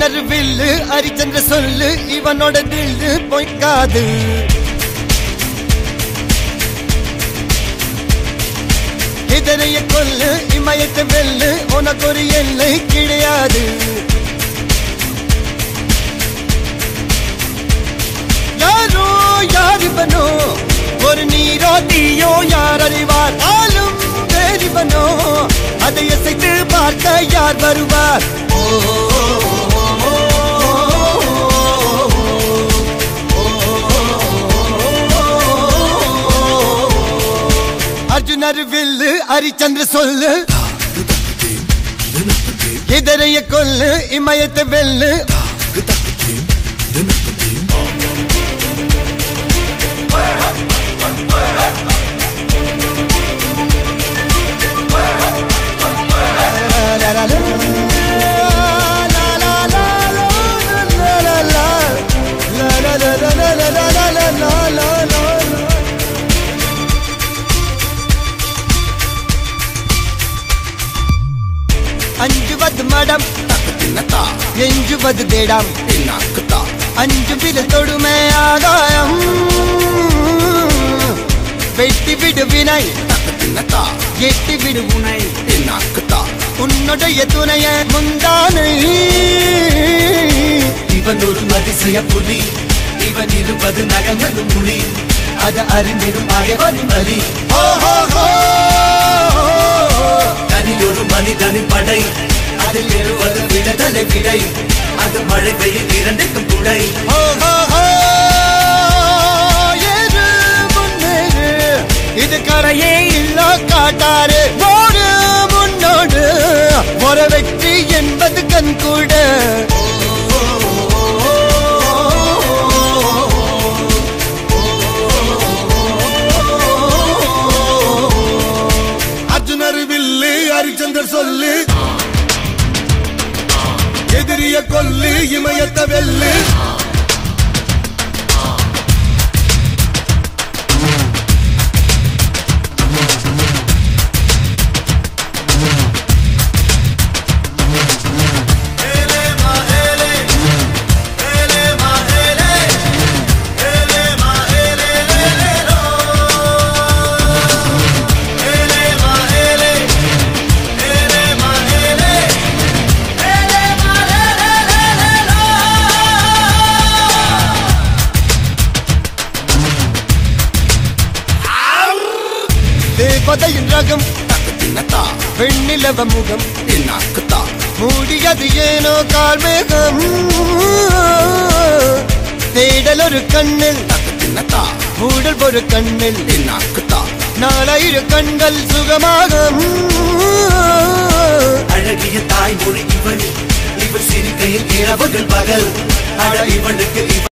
அர்ஜுனர் வில்லு ஹரிச்சந்திர சொல்லு இவனோட தில்லு பொய்க்காது இதனைய கொல்லு இமயத்தை வெல்லு உனக்கு ஒரு எல்லை கிடையாது யாரோ யார் இவனோ ஒரு நீரோ தீயோ யார் அறிவார் ஆளும் வேறிவனோ அதை அசைத்து பார்க்க யார் வருவார் ஓ, ஓ, அர்ஜுனர் வில்லு ஹரிச்சந்திர சொல்லு இதரைய கொல்லு இமயத்தை வெல்லு அஞ்சுவது மடம் எஞ்சுவது தேடம் அஞ்சு வித தொடுமை ஆதாயம் வெட்டி விடு வினை எட்டி விடு உனை உன்னுடைய துணைய முந்தானை இவன் ஒரு அதிசய புலி இவன் இருபது நகங்களும் மொழி அது அறிந்திடும் அயவரின் வலி ஓ ஹோ ஹோ தனி ஒரு மனிதனின் படை அதில் எழுவது விடுதலை விடை அது மழை வெயில் இரண்டுக்கும் துணை ஓ ஹோ ஹோ ஏறு முன்னேறு இது கரையே இல்ல காட்டாரு ஓடு முன்னோடு ஒரு வெற்றி என்பது கண் கூட அர்ஜுனர் வில்லு ஹரிச்சந்தர் சொல்லு எதிரிய கொல்லு இமயத்த வெல்லு தேவதையின் ரகம் வெண்ணிலவ முகம் மூடியது ஏனோ கால்மேகம் தேடல் ஒரு கண்ணில் மூடல் ஒரு கண்ணில் நாலாயிர கண்கள் சுகமாக அழகிய தாய்மொழி இவள் இவள் சிரிக்கையில் இரவுகள் பகல் அழ இவளுக்கு இவள்